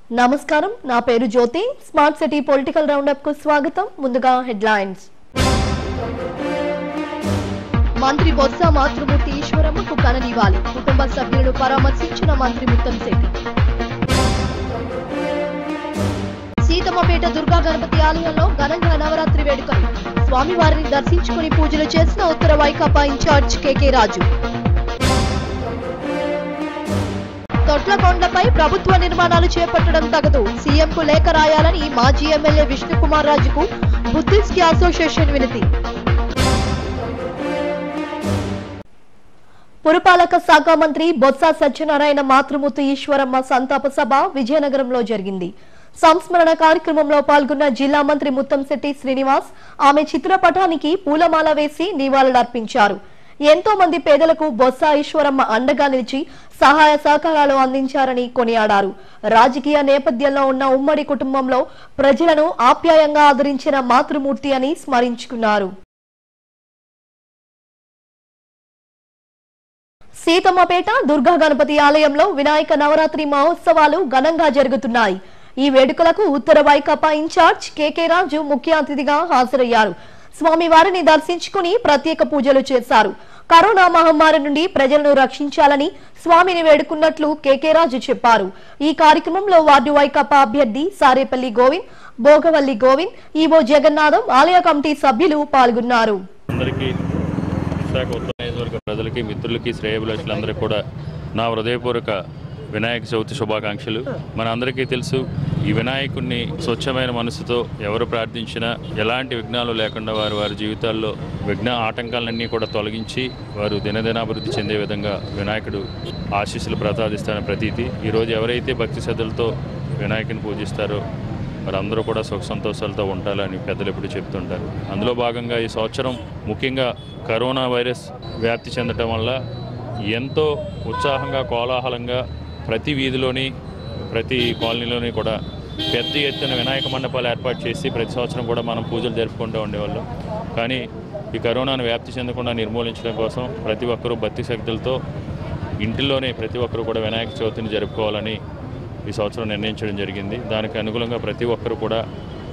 నమస్కారం నా పేరు Jyothi smart city political roundup కు స్వాగతం ముందుగా హెడ్లైన్స్ మంత్రి బొత్స మాతృమూర్తి ఈశ్వరమ్మకు కననివ్వాలి కుటుంబ సభ్యులను పరామర్శించిన మంత్రి ముత్తంశెట్టి సీతమ్మపేట దుర్గా గణపతి ఆలయంలో ఘనంగా నవరాత్రి వేడుకలు స్వామివారిని దర్శించుకుని పూజలు చేసిన ఉత్తర వైకాపా ఇన్ఛార్జ్ కేకే రాజు తొట్లకొండపై ప్రభుత్వ నిర్మాణాలు చేపట్టడం తగదు సీఎంకు లేఖ రాయాలని మాజీ ఎమ్మెల్యే విష్ణుకుమార్ రాజుకు బుద్ధిస్ట్ అసోసియేషన్ వినతి పురపాలక శాఖ మంత్రి బొత్స సత్యనారాయణ మాతృమూర్తి ఈశ్వరమ్మ సంతాప సభ విజయనగరంలో జరిగింది సంస్మరణ కార్యక్రమంలో పాల్గొన్న జిల్లా మంత్రి ముత్తంశెట్టి శ్రీనివాస్ ఆమె చిత్రపటానికి పూలమాల వేసి నివాళులర్పించారు ఎంతో మంది పేదలకు బొత్స ఈశ్వరమ్మ అండగా నిలిచి సహాయ సహకారాలు అందించారని కొనియాడారు రాజకీయ నేపథ్యంలో ఉన్న ఉమ్మడి కుటుంబంలో ప్రజలను ఆప్యాయంగా ఆదరించిన మాతృమూర్తి అని స్మరించుకున్నారు సీతమ్మపేట దుర్గా గణపతి ఆలయంలో వినాయక నవరాత్రి మహోత్సవాలు ఘనంగా జరుగుతున్నాయి ఈ వేడుకలకు ఉత్తర వైకాపా ఇన్ఛార్జ్ కేకే రాజు ముఖ్య అతిథిగా హాజరయ్యారు స్వామివారిని దర్శించుకుని ప్రత్యేక పూజలు చేశారు కరోనా మహమ్మారి నుండి ప్రజలను రక్షించాలని స్వామిని వేడుకున్నట్లు కేకే రాజు చెప్పారు ఈ కార్యక్రమంలో వార్డు వైకాపా అభ్యర్థి సారేపల్లి గోవింద్ భోగవల్లి గోవింద్ ఈవో జగన్నాథం ఆలయ కమిటీ సభ్యులు పాల్గొన్నారు అందరికీ విశాఖ ఉత్తర నియోజకవర్గ ప్రజలకి మిత్రులకి శ్రేయభిలాషులందరికీ కూడా నా హృదయపూర్వక వినాయక చవితి శుభాకాంక్షలు మన అందరికీ తెలుసు ఈ వినాయకుడిని స్వచ్ఛమైన మనసుతో ఎవరు ప్రార్థించినా ఎలాంటి విఘ్నాలు లేకుండా వారు వారి జీవితాల్లో విఘ్న ఆటంకాలన్నీ కూడా తొలగించి వారు దినదినాభివృద్ధి చెందే విధంగా వినాయకుడు ఆశీస్సులు ప్రసాదిస్తారని ప్రతీతి ఈరోజు ఎవరైతే భక్తి శ్రద్ధలతో వినాయకుని పూజిస్తారో వారందరూ కూడా సుఖ సంతోషాలతో ఉండాలని పెద్దలు ఎప్పుడు చెప్తుంటారు అందులో భాగంగా ఈ సంవత్సరం ముఖ్యంగా కరోనా వైరస్ వ్యాప్తి చెందటం వల్ల ఎంతో ఉత్సాహంగా కోలాహలంగా ప్రతి వీధిలోని ప్రతి కాలనీలోని కూడా పెద్ద ఎత్తున వినాయక మండపాలు ఏర్పాటు చేసి ప్రతి సంవత్సరం కూడా మనం పూజలు జరుపుకుంటూ ఉండేవాళ్ళం కానీ ఈ కరోనాను వ్యాప్తి చెందకుండా నిర్మూలించడం కోసం ప్రతి ఒక్కరూ భక్తి శక్తులతో ఇంటిలోనే ప్రతి ఒక్కరూ కూడా వినాయక చవితిని జరుపుకోవాలని ఈ సంవత్సరం నిర్ణయించడం జరిగింది దానికి అనుగుణంగా ప్రతి ఒక్కరు కూడా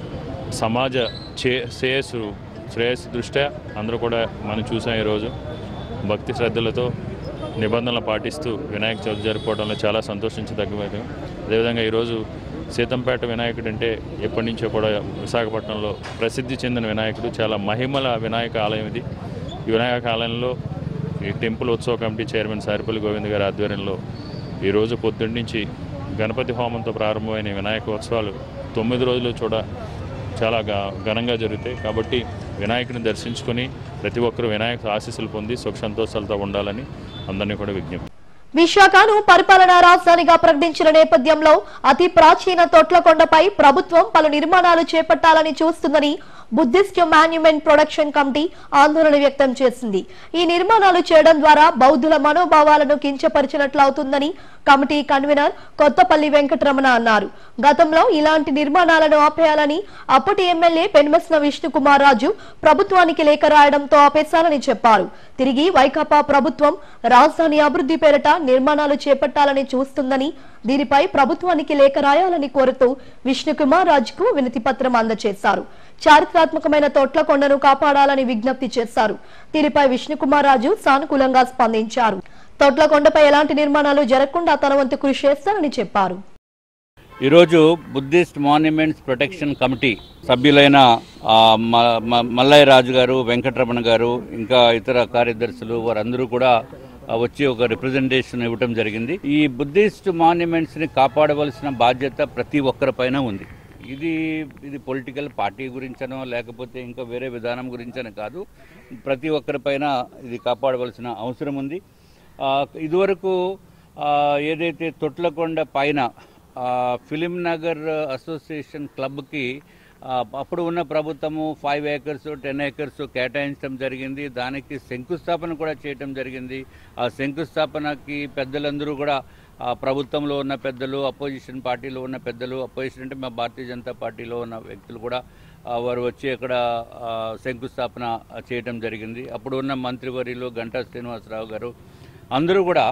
సమాజ చే శ్రేయస్సు శ్రేయస్సు దృష్ట్యా అందరూ కూడా మనం చూసాం ఈరోజు భక్తి శ్రద్ధలతో నిబంధనలు పాటిస్తూ వినాయక చవితి జరుపుకోవడంలో చాలా సంతోషించదగ్గ అదేవిధంగా ఈరోజు సీతంపేట వినాయకుడు అంటే ఎప్పటి నుంచో కూడా విశాఖపట్నంలో ప్రసిద్ధి చెందిన వినాయకుడు చాలా మహిమల వినాయక ఆలయం ఇది ఈ వినాయక ఆలయంలో ఈ టెంపుల్ ఉత్సవ కమిటీ చైర్మన్ సారిపల్లి గోవింద్ గారి ఆధ్వర్యంలో ఈరోజు పొద్దున్న నుంచి గణపతి హోమంతో ప్రారంభమైన ఈ వినాయక ఉత్సవాలు తొమ్మిది రోజులు చూడ చాలా ఘ- ఘనంగా జరుగుతాయి కాబట్టి వినాయకుని దర్శించుకొని ప్రతి ఒక్కరూ వినాయక ఆశీస్సులు పొంది సుఖ సంతోషాలతో ఉండాలని అందరినీ కూడా విజ్ఞప్తి విశాఖను పరిపాలనా రాజధానిగా ప్రకటించిన నేపథ్యంలో అతి ప్రాచీన తొట్లకొండపై ప్రభుత్వం పలు నిర్మాణాలు చేపట్టాలని చూస్తుందని బుద్ధిస్ట్ మాన్యుమెంట్ ప్రొడక్షన్ కమిటీ ఆందోళన వ్యక్తం చేసింది ఈ నిర్మాణాలు చేయడం ద్వారా బౌద్ధుల మనోభావాలను కించపరిచినట్లు అవుతుందని కమిటీ కన్వీనర్ కొత్తపల్లి వెంకటరమణ అన్నారు గతంలో ఇలాంటి నిర్మాణాలను ఆపేయాలని అప్పటి ఎమ్మెల్యే పెన్మస్న విష్ణుకుమార్ రాజు ప్రభుత్వానికి లేఖ రాయడంతో ఆపేశాలని చెప్పారు తిరిగి వైకాపా ప్రభుత్వం రాజధాని అభివృద్ధి పేరిట నిర్మాణాలు చేపట్టాలని చూస్తుందని దీనిపై ప్రభుత్వానికి లేఖ రాయాలని కోరుతూ విష్ణుకుమార్ రాజుకు వినతి పత్రం అందజేశారు చారిత్రాత్మకమైన తొట్లకొండను కాపాడాలని విజ్ఞప్తి చేశారు దీనిపై విష్ణుకుమార్ రాజు సానుకూలంగా స్పందించారు తొట్లకొండపై ఎలాంటి నిర్మాణాలు జరగకుండా తన వంతు కృషి చేస్తానని చెప్పారు ఈరోజు బుద్ధిస్ట్ మాన్యుమెంట్స్ ప్రొటెక్షన్ కమిటీ సభ్యులైన ఆ, మ- మ- మల్లయ్య రాజు గారు వెంకటరమణ గారు ఇంకా ఇతర కార్యదర్శులు వారందరూ కూడా ఆ, వచ్చి ఒక రిప్రజెంటేషన్ ఇవ్వటం జరిగింది ఈ బుద్ధిస్ట్ మాన్యుమెంట్స్ని కాపాడవలసిన బాధ్యత ప్రతి ఒక్కరిపైన ఉంది ఇది ఇది పొలిటికల్ పార్టీ గురించనో లేకపోతే ఇంకా వేరే విధానం గురించనో కాదు ప్రతి ఒక్కరిపైన ఇది కాపాడవలసిన అవసరం ఉంది ఆ, ఇదివరకు ఆ, ఏదైతే తొట్లకొండ పైన ఆ, ఫిలిం నగర్ అసోసియేషన్ క్లబ్కి ఆ, అప్పుడు ఉన్న ప్రభుత్వము ఫైవ్ ఏకర్స్ టెన్ ఏకర్స్ కేటాయించడం జరిగింది దానికి శంకుస్థాపన కూడా చేయటం జరిగింది ఆ శంకుస్థాపనకి పెద్దలందరూ కూడా ఆ ప్రభుత్వంలో ఉన్న పెద్దలు అపోజిషన్ పార్టీలో ఉన్న పెద్దలు అపోజిషన్ అంటే మా భారతీయ జనతా పార్టీలో ఉన్న వ్యక్తులు కూడా ఆ, వారు వచ్చి అక్కడ ఆ, శంకుస్థాపన చేయటం జరిగింది అప్పుడు ఉన్న మంత్రివర్యులు గంటా శ్రీనివాసరావు గారు అందరూ కూడా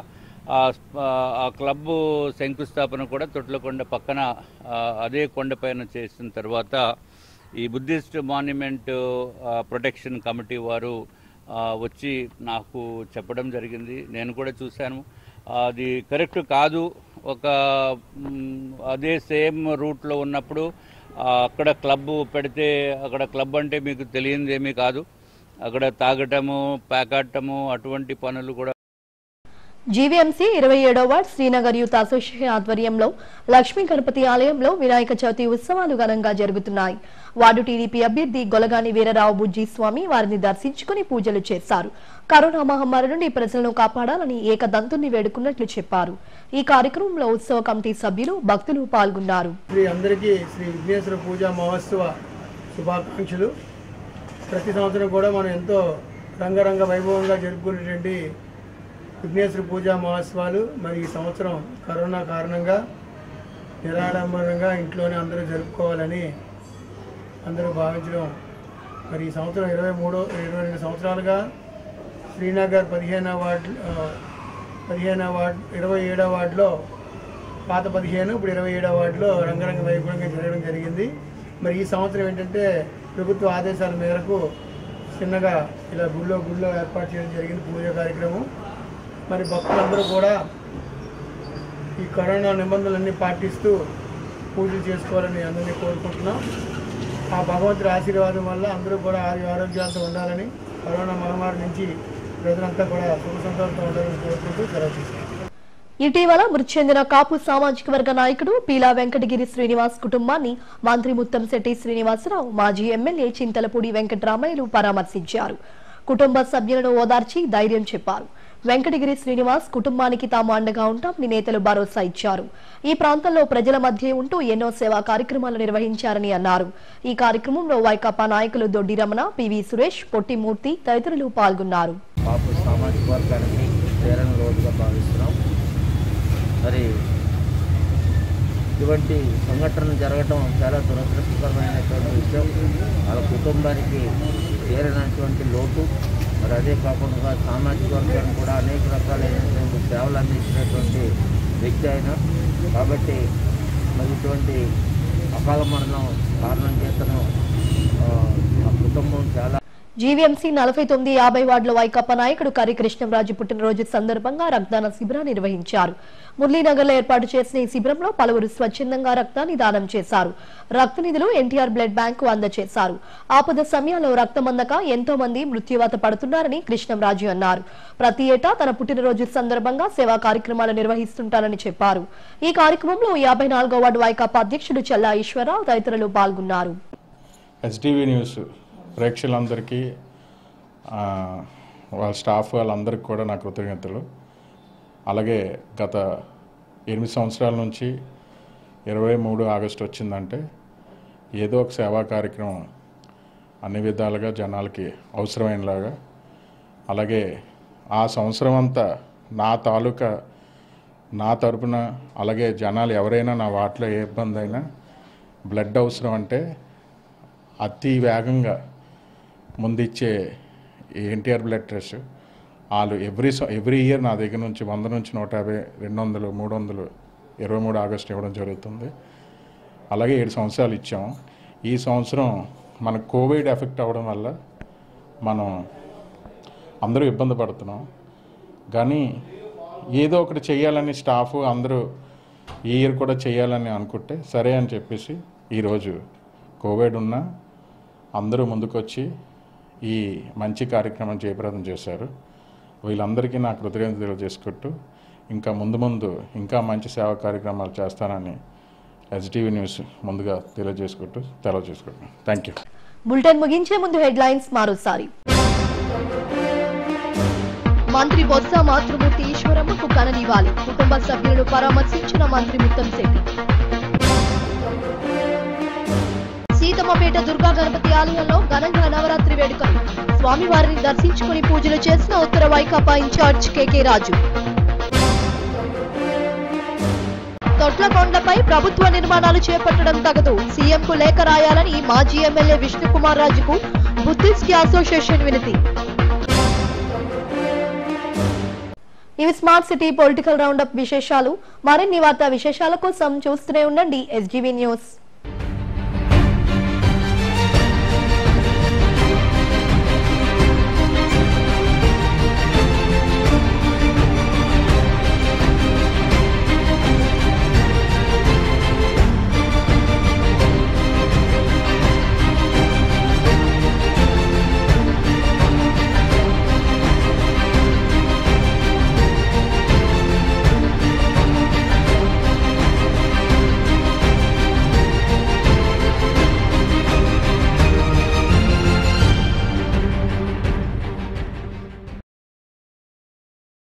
ఆ స్ప- ఆ క్లబ్ శంకుస్థాపన కూడా తొట్లకొండ పక్కన ఆ, అదే కొండపైన చేసిన తర్వాత ఈ బుద్ధిస్ట్ మాన్యుమెంట్ ఆ, ప్రొటెక్షన్ కమిటీ వారు ఆ, వచ్చి నాకు చెప్పడం జరిగింది నేను కూడా చూశాను అది కరెక్ట్ కాదు ఒక మ్, అదే సేమ్ రూట్లో ఉన్నప్పుడు ఆ, అక్కడ క్లబ్ పెడితే అక్కడ క్లబ్ అంటే మీకు తెలియనిది ఏమీ కాదు అక్కడ తాగటము ప్యాకాటము అటువంటి పనులు కూడా జీవీఎంసీ ఇరవై ఏడో వార్డ్ శ్రీనగర్ యూత్ అసోసియేషన్ ఆధ్వర్యంలో లక్ష్మీ గణపతి ఆలయంలో వినాయక చవితి ఉత్సవాలు ఘనంగా జరుగుతున్నాయి వార్డు టీడీపీ అభ్యర్థి గొలగాని వీరరావు బుజ్జి స్వామి వారిని దర్శించుకుని పూజలు చేశారు కరోనా మహమ్మారి నుండి ప్రజలను కాపాడాలని ఏకదంతుని వేడుకున్నట్లు చెప్పారు ఈ కార్యక్రమంలో ఉత్సవ కమిటీ సభ్యులు భక్తులు పాల్గొన్నారు శ్రీ అందరికీ శ్రీ విఘ్నేశ్వర పూజా మహోత్సవ శుభాకాంక్షలు ప్రతి సంవత్సరం కూడా మనం ఎంతో రంగరంగ వైభవంగా జరుపుకునేటువంటి విఘ్నేశ్వర పూజా మహోత్సవాలు మరి ఈ సంవత్సరం కరోనా కారణంగా నిరాడంబరంగా ఇంట్లోనే అందరూ జరుపుకోవాలని అందరూ భావించడం మరి ఈ సంవత్సరం ఇరవై మూడో ఇరవై రెండు సంవత్సరాలుగా శ్రీనగర్ పదిహేనవ వార్డు ఆ, పదిహేనవ వార్డు ఇరవై ఏడవ వార్డులో పాత పదిహేను ఇప్పుడు ఇరవై ఏడవ వార్డులో రంగరంగ వైభవంగా జరగడం జరిగింది మరి ఈ సంవత్సరం ఏంటంటే ప్రభుత్వ ఆదేశాల మేరకు చిన్నగా ఇలా గుళ్ళో గుళ్ళో ఏర్పాటు చేయడం జరిగింది పూజ కార్యక్రమం మరి భక్తులందరూ కూడా ఈ కరోనా నిబంధనలన్నీ పాటిస్తూ పూజలు చేసుకోవాలని అందరినీ కోరుకుంటున్నాం ఆ భగవంతుడి ఆశీర్వాదం వల్ల అందరూ కూడా ఆరోగ్య ఆరోగ్యాలతో ఉండాలని కరోనా మహమ్మారి నుంచి ప్రజలంతా కూడా సుఖ సంతోషంతో ఉండాలని కోరుకుంటూ సెలవు తీసుకుంటాం ఇటీవల మృతి చెందిన కాపు సామాజిక వర్గ నాయకుడు పీలా వెంకటగిరి శ్రీనివాస్ కుటుంబాన్ని మంత్రి ముత్తంశెట్టి శ్రీనివాసరావు మాజీ ఎమ్మెల్యే చింతలపూడి వెంకటరామయ్యలు పరామర్శించారు కుటుంబ సభ్యులను ఓదార్చి ధైర్యం చెప్పారు వెంకటగిరి శ్రీనివాస్ కుటుంబానికి తాము అండగా ఉంటామని నేతలు భరోసా ఇచ్చారు ఈ ప్రాంతంలో ప్రజల మధ్య ఉంటూ ఎన్నో సేవా కార్యక్రమాలు నిర్వహించారని అన్నారు ఈ కార్యక్రమంలో వైకాపా నాయకులు దొడ్డి రమణ పివి సురేష్ పొట్టిమూర్తి తదితరులు పాల్గొన్నారు పాపు సామాజిక వర్గానికి ప్రేరణ రోజుగా భావిస్తున్నాం మరి ఇటువంటి సంఘటనలు జరగటం చాలా దురదృష్టకరమైనటువంటి విషయం వాళ్ళ కుటుంబానికి తీరనటువంటి లోటు మరి అదే కాకుండా సామాజిక వర్గానికి కూడా అనేక రకాలైనటువంటి సేవలు అందించినటువంటి వ్యక్తి ఆయన కాబట్టి మరి ఇటువంటి అకాల మరణం కారణం చేతను ఆ, ఆ కుటుంబం చాలా జీవీఎంసీ నలభై తొమ్మిది యాభై వార్డుల వైకాపా నాయకుడు కరి కృష్ణంరాజు పుట్టినరోజు సందర్భంగా రక్తదాన శిబిరాన్ని నిర్వహించారు మురళీనగర్ లో ఏర్పాటు చేసిన ఈ శిబిరంలో పలువురు స్వచ్ఛందంగా రక్తాన్ని దానం చేశారు రక్త నిధులు ఎన్టీఆర్ బ్లడ్ బ్యాంకు అందజేశారు ఆపద సమయంలో రక్తం అందక ఎంతో మంది మృత్యువాత పడుతున్నారని కృష్ణంరాజు అన్నారు ప్రతి ఏటా తన పుట్టినరోజు సందర్భంగా సేవా కార్యక్రమాలు నిర్వహిస్తుంటారని చెప్పారు ఈ కార్యక్రమంలో యాభై నాలుగో వార్డు వైకాపా అధ్యక్షుడు చల్లా ఈశ్వరరావు తదితరులు పాల్గొన్నారు ఎస్టీవీ న్యూస్ ప్రేక్షకులందరికీ ఆ, వాళ్ళ స్టాఫ్ వాళ్ళందరికీ కూడా నా కృతజ్ఞతలు అలాగే గత ఎనిమిది సంవత్సరాల నుంచి ఇరవై మూడు ఆగస్టు వచ్చిందంటే ఏదో ఒక సేవా కార్యక్రమం అన్ని విధాలుగా జనాలకి అవసరమైనలాగా అలాగే ఆ సంవత్సరం అంతా నా తాలూకా నా తరపున అలాగే జనాలు ఎవరైనా నా వాటిలో ఏ ఇబ్బంది అయినా బ్లడ్ అవసరం అంటే అతి వేగంగా ముందిచ్చే ఎన్టీఆర్ బ్లడ్ టెస్ట్ వాళ్ళు ఎవ్రీ ఎవ్రీ ఇయర్ నా దగ్గర నుంచి వంద నుంచి నూట యాభై రెండు వందలు మూడు వందలు ఇరవై మూడు ఆగస్టు ఇవ్వడం జరుగుతుంది అలాగే ఏడు సంవత్సరాలు ఇచ్చాం ఈ సంవత్సరం మన కోవిడ్ ఎఫెక్ట్ అవ్వడం వల్ల మనం అందరూ ఇబ్బంది పడుతున్నాం కానీ ఏదో ఒకటి చేయాలని స్టాఫ్ అందరూ ఈ ఇయర్ కూడా చేయాలని అనుకుంటే సరే అని చెప్పేసి ఈరోజు కోవిడ్ ఉన్నా అందరూ ముందుకొచ్చి ఈ మంచి కార్యక్రమం జయప్రదం చేశారు వీళ్ళందరికీ నా కృతజ్ఞత తెలియజేసుకుంటూ ఇంకా ముందు ముందు ఇంకా మంచి సేవా కార్యక్రమాలు చేస్తానని ఎస్టీవీ న్యూస్ ముందుగా తెలియజేసుకుంటూ తెలియజేసుకుంటాను థ్యాంక్ యూ బులెటిన్ ముగించే ముందు హెడ్లైన్స్ మరోసారి మంత్రి బొత్స మాతృమూర్తి ఈశ్వరమ్మకు కననివ్వాలి కుటుంబ సభ్యులను పరామర్శించిన మంత్రి ముత్తంశెట్టి సీతమ్మపేట దుర్గా గణపతి ఆలయంలో ఘనంగా నవరాత్రి వేడుకలు స్వామివారిని దర్శించుకుని పూజలు చేసిన ఉత్తర వైకాపా ఇన్ఛార్జ్ కెకే రాజు తొట్లకొండపై ప్రభుత్వ నిర్మాణాలు చేపట్టడం తగదు సీఎంకు లేఖ రాయాలని మాజీ ఎమ్మెల్యే విష్ణుకుమార్ రాజుకు బుద్ధిస్ట్ అసోసియేషన్ వినతి ఇవి స్మార్ట్ సిటీ పొలిటికల్ రౌండప్ విశేషాలు మరిన్ని వార్తా విశేషాల కోసం చూస్తూనే ఉండండి ఎస్జీవీ న్యూస్